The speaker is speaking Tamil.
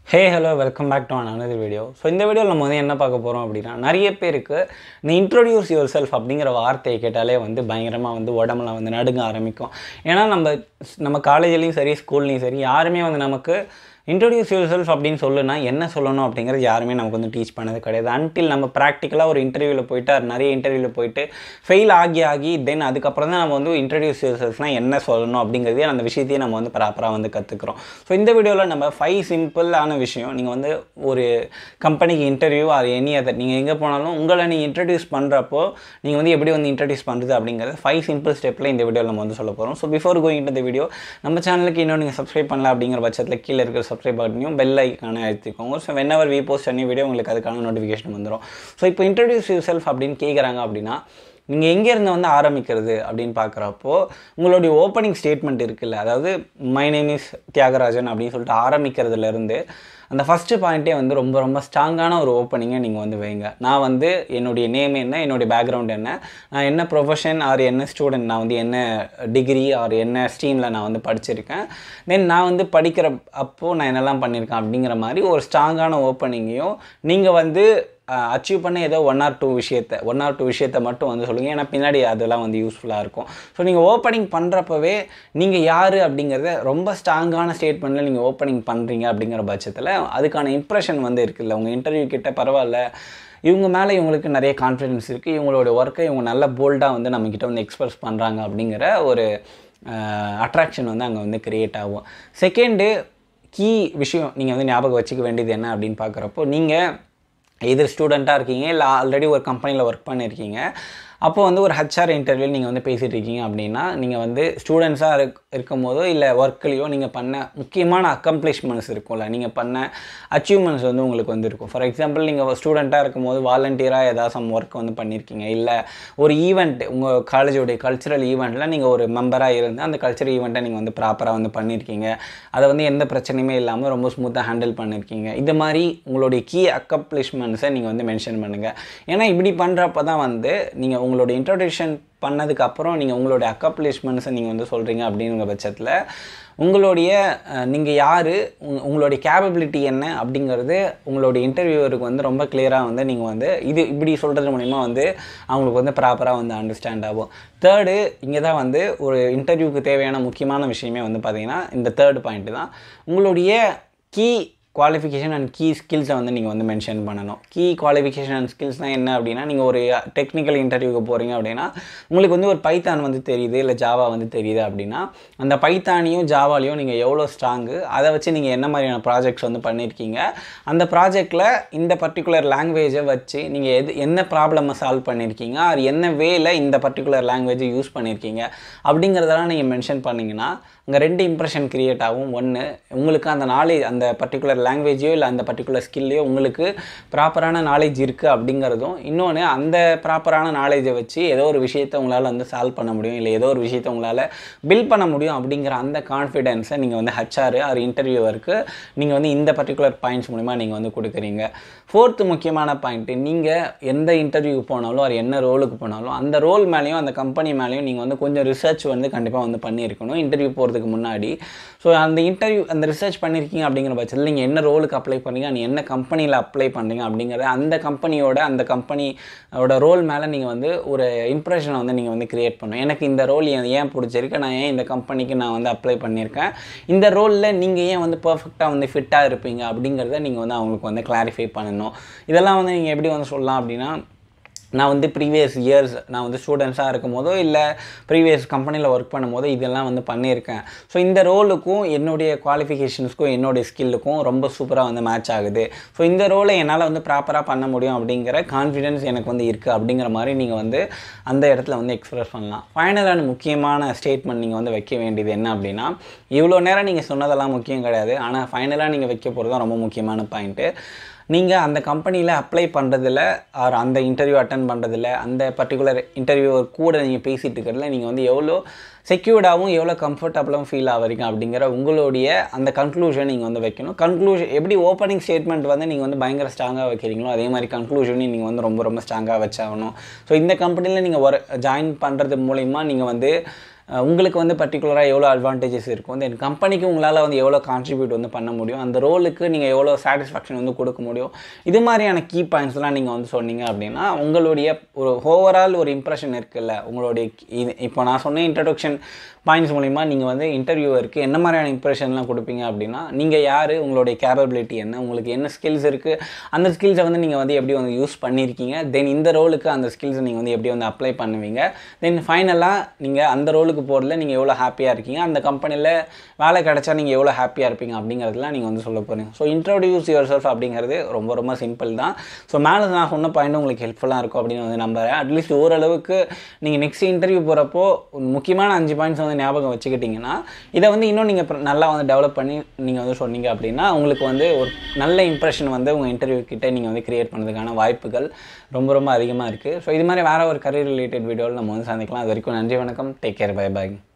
hey hello welcome back to another video so இந்த வீடியோவில் நம்ம வந்து என்ன பார்க்க போகிறோம் அப்படின்னா நிறைய பேருக்கு இந்த இன்ட்ரோடியூஸ் யுவர் செல்ஃப் அப்படிங்கிற வார்த்தையை கேட்டாலே வந்து பயங்கரமாக வந்து உடம்புல வந்து நடுங்க ஆரம்பிக்கும் ஏன்னா நம்ம நம்ம காலேஜ்லேயும் சரி ஸ்கூல்லையும் சரி யாருமே வந்து நமக்கு இன்ட்ரோடியூஸ் யுவர் செல்ஃப் அப்படின்னு சொல்லுனா என்ன சொல்லணும் அப்படிங்கிறது யாருமே நமக்கு வந்து டீச் பண்ணது கிடையாது அன்டில் நம்ம ப்ராக்டிக்கலாக ஒரு இன்டர்வியூவில் போயிட்டு அது நிறைய இன்டர்வியூவில் போயிட்டு ஃபெயில் ஆகி ஆகி தென் அதுக்கப்புறம் தான் நம்ம வந்து இன்ட்ரடியூஸ் யுவர் செல்ஃப்னா என்ன சொல்லணும் அப்படிங்கிறதே அந்த விஷயத்தையே நம்ம வந்து ப்ராப்பராக வந்து கற்றுக்குறோம் ஸோ இந்த வீடியோவில் நம்ம ஃபைவ் சிம்பிளான விஷயம் நீங்கள் வந்து ஒரு கம்பெனிக்கு இன்டர்வியூ அது எனி அதர் நீங்கள் எங்கே போனாலும் உங்களை நீங்கள் இன்ட்ரடியூஸ் பண்ணுறப்போ நீங்கள் வந்து எப்படி வந்து இன்ட்ரடியூஸ் பண்ணுறது அப்படிங்கிறது ஃபைவ் சிம்பிள் ஸ்டெப்பில் இந்த வீடியோவில் நம்ம வந்து சொல்ல போகிறோம் ஸோ பிஃபோர் கோயிங் இந்த வீடியோ நம்ம சேனலுக்கு இன்னும் நீங்கள் சப்ஸ்கிரைப் பண்ணல அப்படிங்கிற பட்சத்தில் கீழே இருக்கிற சப்ஸ்கிரைப் பட்டனையும் பெல் ஐக்கான அழுத்திக்கோங்க so whenever we post any video உங்களுக்கு அதுக்கான நோட்டிஃபிகேஷன் வந்துடும் ஸோ இப்போ இன்ட்ரடியூஸ் யூர் செல்ஃப் அப்படின்னு கேட்குறாங்க அப்படின்னா நீங்கள் எங்கேருந்து வந்து ஆரம்பிக்கிறது அப்படின்னு பார்க்குறப்போ உங்களுடைய ஓப்பனிங் ஸ்டேட்மெண்ட் இருக்குல்ல அதாவது மை நேம் இஸ் தியாகராஜன் அப்படின்னு சொல்லிட்டு ஆரம்பிக்கிறதுலேருந்து அந்த ஃபஸ்ட்டு பாயிண்ட்டே வந்து ரொம்ப ரொம்ப ஸ்ட்ராங்கான ஒரு ஓப்பனிங்கை நீங்கள் வந்து வைங்க நான் வந்து என்னுடைய நேம் என்ன என்னுடைய பேக்ரவுண்ட் என்ன நான் என்ன ப்ரொஃபஷன் ஆர் என்ன ஸ்டூடெண்ட் நான் வந்து என்ன டிகிரி ஆர் என்ன ஸ்ட்ரீமில் நான் வந்து படிச்சிருக்கேன் தென் நான் வந்து படிக்கிற அப்போது நான் என்னெல்லாம் பண்ணியிருக்கேன் அப்படிங்கிற மாதிரி ஒரு ஸ்ட்ராங்கான ஓப்பனிங்கையும் நீங்கள் வந்து அச்சீவ் பண்ண ஏதோ ஒன் ஆர் டூ விஷயத்தை ஒன் ஆர் டூ விஷயத்தை மட்டும் வந்து சொல்லுங்கள் ஏன்னா பின்னாடி அதெல்லாம் வந்து யூஸ்ஃபுல்லாக இருக்கும் ஸோ நீங்கள் ஓப்பனிங் பண்ணுறப்பவே நீங்கள் யார் அப்படிங்கிறத ரொம்ப ஸ்ட்ராங்கான ஸ்டேட்மெண்ட்டில் நீங்கள் ஓப்பனிங் பண்ணுறீங்க அப்படிங்கிற பட்சத்தில் அதுக்கான இம்ப்ரெஷன் வந்து இருக்குல்ல உங்கள் இன்டர்வியூ கிட்ட பரவாயில்ல இவங்க மேலே இவங்களுக்கு நிறைய கான்ஃபிடென்ஸ் இருக்குது இவங்களோட ஒர்க்கை இவங்க நல்ல போல்டாக வந்து நம்மக்கிட்ட வந்து எக்ஸ்பிரஸ் பண்ணுறாங்க அப்படிங்கிற ஒரு அட்ராக்ஷன் வந்து அங்கே வந்து க்ரியேட் ஆகும் செகண்டு கீ விஷயம் நீங்கள் வந்து ஞாபகம் வச்சுக்க வேண்டியது என்ன அப்படின்னு பார்க்குறப்போ நீங்கள் எதிர் ஸ்டூடெண்ட்டாக இருக்கீங்க இல்லை ஆல்ரெடி ஒரு கம்பெனியில் ஒர்க் பண்ணியிருக்கீங்க அப்போ வந்து ஒரு ஹச்ஆர் இன்டர்வியூ நீங்கள் வந்து பேசிகிட்டு இருக்கீங்க அப்படின்னா நீங்கள் வந்து ஸ்டூடெண்ட்ஸாக இருக் இருக்கும் போதோ இல்லை ஒர்க்லேயோ நீங்கள் பண்ண முக்கியமான அக்கம்ப்ளிஷ்மெண்ட்ஸ் இருக்கும்ல நீங்கள் பண்ண அச்சீவ்மெண்ட்ஸ் வந்து உங்களுக்கு வந்து இருக்கும் ஃபார் எக்ஸாம்பிள் நீங்கள் ஸ்டூடெண்ட்டாக இருக்கும் போது வாலண்டியராக ஏதாவது சம் ஒர்க் வந்து பண்ணியிருக்கீங்க இல்லை ஒரு ஈவெண்ட் உங்கள் காலேஜோடைய கல்ச்சுரல் ஈவெண்ட்டில் நீங்கள் ஒரு மெம்பராக இருந்து அந்த கல்ச்சுரல் ஈவெண்ட்டை நீங்கள் வந்து ப்ராப்பராக வந்து பண்ணியிருக்கீங்க அதை வந்து எந்த பிரச்சனையுமே இல்லாமல் ரொம்ப ஸ்மூத்தாக ஹேண்டில் பண்ணியிருக்கீங்க இது மாதிரி உங்களுடைய கீ அக்கம்ப்ளிஷ்மெண்ட்ஸை நீங்கள் வந்து மென்ஷன் பண்ணுங்கள் ஏன்னா இப்படி பண்ணுறப்ப தான் வந்து நீங்கள் உங்களோட இன்ட்ரொடக்ஷன் பண்ணதுக்கு அப்புறம் நீங்கள் உங்களுடைய அக்கம்ப்ளிஷ்மெண்ட்ஸை நீங்கள் வந்து சொல்கிறீங்க அப்படிங்கிற பட்சத்தில் உங்களுடைய நீங்கள் யார் உங்களுடைய கேப்பபிலிட்டி என்ன அப்படிங்கிறது உங்களுடைய இன்டர்வியூவருக்கு வந்து ரொம்ப கிளியராக வந்து நீங்கள் வந்து இது இப்படி சொல்கிறது மூலிமா வந்து அவங்களுக்கு வந்து ப்ராப்பராக வந்து அண்டர்ஸ்டாண்ட் ஆகும் தேர்டு இங்கே தான் வந்து ஒரு இன்டர்வியூக்கு தேவையான முக்கியமான விஷயமே வந்து பார்த்திங்கன்னா இந்த தேர்ட் பாயிண்ட்டு தான் உங்களுடைய கீ குவாலிஃபிகேஷன் அண்ட் கீ ஸ்கில்ஸை வந்து நீங்கள் வந்து மென்ஷன் பண்ணணும் கீ குவாலிஃபிகேஷன் அண்ட் ஸ்கில்ஸ்னால் என்ன அப்படின்னா நீங்கள் ஒரு டெக்னிக்கல் இன்டர்வியூக்கு போகிறீங்க அப்படின்னா உங்களுக்கு வந்து ஒரு பைத்தான் வந்து தெரியுது இல்லை ஜாவா வந்து தெரியுது அப்படின்னா அந்த பைத்தானியும் ஜாவாலையும் நீங்கள் எவ்வளோ ஸ்ட்ராங்கு அதை வச்சு நீங்கள் என்ன மாதிரியான ப்ராஜெக்ட்ஸ் வந்து பண்ணியிருக்கீங்க அந்த ப்ராஜெக்டில் இந்த பர்டிகுலர் லாங்குவேஜை வச்சு நீங்கள் எது என்ன ப்ராப்ளமை சால்வ் பண்ணியிருக்கீங்க அது என்ன வேல இந்த பர்டிகுலர் லாங்குவேஜை யூஸ் பண்ணியிருக்கீங்க அப்படிங்கிறதெல்லாம் நீங்கள் மென்ஷன் பண்ணிங்கன்னா அங்கே ரெண்டு இம்ப்ரெஷன் க்ரியேட் ஆகும் ஒன்று உங்களுக்கு அந்த நாலேஜ் அந்த பர்டிகுலர் லாங்குவேஜோ இல்லை அந்த பர்டிகுலர் ஸ்கில்லையோ உங்களுக்கு ப்ராப்பரான நாலேஜ் இருக்குது அப்படிங்கிறதும் இன்னொன்று அந்த ப்ராப்பரான நாலேஜை வச்சு ஏதோ ஒரு விஷயத்தை உங்களால் வந்து சால்வ் பண்ண முடியும் இல்லை ஏதோ ஒரு விஷயத்தை உங்களால் பில்ட் பண்ண முடியும் அப்படிங்கிற அந்த கான்ஃபிடென்ஸை நீங்கள் வந்து ஹச்ஆர் ஆர் இன்டர்வியூவருக்கு நீங்கள் வந்து இந்த பர்டிகுலர் பாயிண்ட்ஸ் மூலிமா நீங்கள் வந்து கொடுக்குறீங்க ஃபோர்த்து முக்கியமான பாயிண்ட்டு நீங்கள் எந்த இன்டர்வியூக்கு போனாலும் அது என்ன ரோலுக்கு போனாலும் அந்த ரோல் மேலேயும் அந்த கம்பெனி மேலேயும் நீங்கள் வந்து கொஞ்சம் ரிசர்ச் வந்து கண்டிப்பாக வந்து பண்ணியிருக்கணும் இன்டர்வியூ போகிறதுக்கு முன்னாடி ஸோ அந்த இன்டர்வியூ அந்த ரிசர்ச் பண்ணியிருக்கீங்க அப்படிங்கிற பட்சத்தில் நீங்கள் என்ன ரோலுக்கு அப்ளை பண்ணுறீங்க நீ என்ன கம்பெனியில் அப்ளை பண்ணுறீங்க அப்படிங்கிற அந்த கம்பெனியோட அந்த கம்பெனியோட ரோல் மேலே நீங்கள் வந்து ஒரு இம்ப்ரெஷனை வந்து நீங்கள் வந்து க்ரியேட் பண்ணணும் எனக்கு இந்த ரோல் ஏன் பிடிச்சிருக்கு நான் ஏன் இந்த கம்பெனிக்கு நான் வந்து அப்ளை பண்ணியிருக்கேன் இந்த ரோலில் நீங்கள் ஏன் வந்து பர்ஃபெக்டாக வந்து ஃபிட்டாக இருப்பீங்க அப்படிங்கிறத நீங்கள் வந்து அவங்களுக்கு வந்து கிளாரிஃபை பண்ணணும் இதெல்லாம் வந்து நீங்கள் எப்படி வந்து சொல்லலாம் அப்படின்னா நான் வந்து ப்ரீவியஸ் இயர்ஸ் நான் வந்து ஸ்டூடெண்ட்ஸாக இருக்கும் போதோ இல்லை ப்ரீவியஸ் கம்பெனியில் ஒர்க் பண்ணும்போதோ இதெல்லாம் வந்து பண்ணியிருக்கேன் ஸோ இந்த ரோலுக்கும் என்னுடைய குவாலிஃபிகேஷன்ஸ்க்கும் என்னுடைய ஸ்கில்லுக்கும் ரொம்ப சூப்பராக வந்து மேட்ச் ஆகுது ஸோ இந்த ரோலை என்னால் வந்து ப்ராப்பராக பண்ண முடியும் அப்படிங்கிற கான்ஃபிடென்ஸ் எனக்கு வந்து இருக்குது அப்படிங்கிற மாதிரி நீங்கள் வந்து அந்த இடத்துல வந்து எக்ஸ்ப்ரெஸ் பண்ணலாம் ஃபைனலான முக்கியமான ஸ்டேட்மெண்ட் நீங்கள் வந்து வைக்க வேண்டியது என்ன அப்படின்னா இவ்வளோ நேரம் நீங்கள் சொன்னதெல்லாம் முக்கியம் கிடையாது ஆனால் ஃபைனலாக நீங்கள் வைக்க போகிறது தான் ரொம்ப முக்கியமான பாயிண்ட்டு நீங்கள் அந்த கம்பெனியில் அப்ளை பண்ணுறதில்ல ஆர் அந்த இன்டர்வியூ அட்டன் பண்ணுறதில்ல அந்த பர்டிகுலர் இன்டர்வியூ கூட நீங்கள் பேசிகிட்டு இருக்கிறதுல நீங்கள் வந்து எவ்வளோ செக்யூர்டாகவும் எவ்வளோ கம்ஃபர்டபுளாகவும் ஃபீல் ஆகிறீங்க அப்படிங்கிற உங்களுடைய அந்த கன்க்ளூஷன் நீங்கள் வந்து வைக்கணும் கன்க்ளூஷன் எப்படி ஓப்பனிங் ஸ்டேட்மெண்ட் வந்து நீங்கள் வந்து பயங்கர ஸ்ட்ராங்காக வைக்கிறீங்களோ அதே மாதிரி கன்க்ளூஷனையும் நீங்கள் வந்து ரொம்ப ரொம்ப ஸ்ட்ராங்காக வச்சாகணும் ஸோ இந்த கம்பெனியில் நீங்கள் ஒர்க் ஜாயின் பண்ணுறது மூலிமா நீங்கள் வந்து அஹ், உங்களுக்கு வந்து பர்டிகுலராக எவ்வளோ அட்வான்டேஜஸ் இருக்கும் தென் கம்பெனிக்கு உங்களால் வந்து எவ்வளோ கான்ட்ரிபியூட் வந்து பண்ண முடியும் அந்த ரோலுக்கு நீங்கள் எவ்வளோ சாட்டிஸ்ஃபேக்ஷன் வந்து கொடுக்க முடியும் இது மாதிரியான கீ பாயிண்ட்ஸ்லாம் நீங்கள் வந்து சொன்னீங்க அப்படின்னா உங்களுடைய ஒரு ஓவரால் ஒரு இம்ப்ரெஷன் இருக்குல்ல உங்களுடைய இது இப்போ நான் சொன்ன இன்ட்ரடக்ஷன் பாயிண்ட்ஸ் மூலிமா நீங்கள் வந்து இன்டர்வியூவருக்கு என்ன மாதிரியான இம்ப்ரெஷன்லாம் கொடுப்பீங்க அப்படின்னா நீங்கள் யார் உங்களுடைய கேப்பபிலிட்டி என்ன உங்களுக்கு என்ன ஸ்கில்ஸ் இருக்குது அந்த ஸ்கில்ஸை வந்து நீங்கள் வந்து எப்படி வந்து யூஸ் பண்ணியிருக்கீங்க தென் இந்த ரோலுக்கு அந்த ஸ்கில்ஸை நீங்கள் வந்து எப்படி வந்து அப்ளை பண்ணுவீங்க தென் ஃபைனலாக நீங்கள் அந்த ரோலுக்கு போகிறதுல நீங்கள் எவ்வளோ ஹாப்பியாக இருக்கீங்க அந்த கம்பெனியில் வேலை கிடைச்சா நீங்கள் எவ்வளோ ஹாப்பியாக இருப்பீங்க அப்படிங்கிறதுலாம் நீங்கள் வந்து சொல்ல போகிறீங்க ஸோ இன்ட்ரோடியூஸ் யுவர் செல்ஃப் அப்படிங்கிறது ரொம்ப ரொம்ப சிம்பிள் தான் ஸோ மேலே நான் சொன்ன பாயிண்ட் உங்களுக்கு ஹெல்ப்ஃபுல்லாக இருக்கும் அப்படின்னு வந்து நம்புறேன் அட்லீஸ்ட் ஓரளவுக்கு நீங்கள் நெக்ஸ்ட் இன்டர்வியூ போகிறப்போ முக்கியமான அஞ்சு பாயிண்ட்ஸ் வந்து ஞாபகம் வச்சுக்கிட்டிங்கன்னா இதை வந்து இன்னும் நீங்கள் நல்லா வந்து டெவலப் பண்ணி நீங்கள் வந்து சொன்னீங்க அப்படின்னா உங்களுக்கு வந்து ஒரு நல்ல இம்ப்ரெஷன் வந்து உங்கள் இன்டர்வியூ கிட்ட நீங்கள் வந்து கிரியேட் பண்ணுறதுக்கான வாய்ப்புகள் ரொம்ப ரொம்ப அதிகமாக இருக்குது ஸோ இது மாதிரி வேறு ஒரு கரியர் ரிலேட்டட் வீடியோவில் நம்ம வந்து சந்திக்கலாம் அது வரைக்கும் நன்றி வணக்கம் டேக் கேர் பை பாய்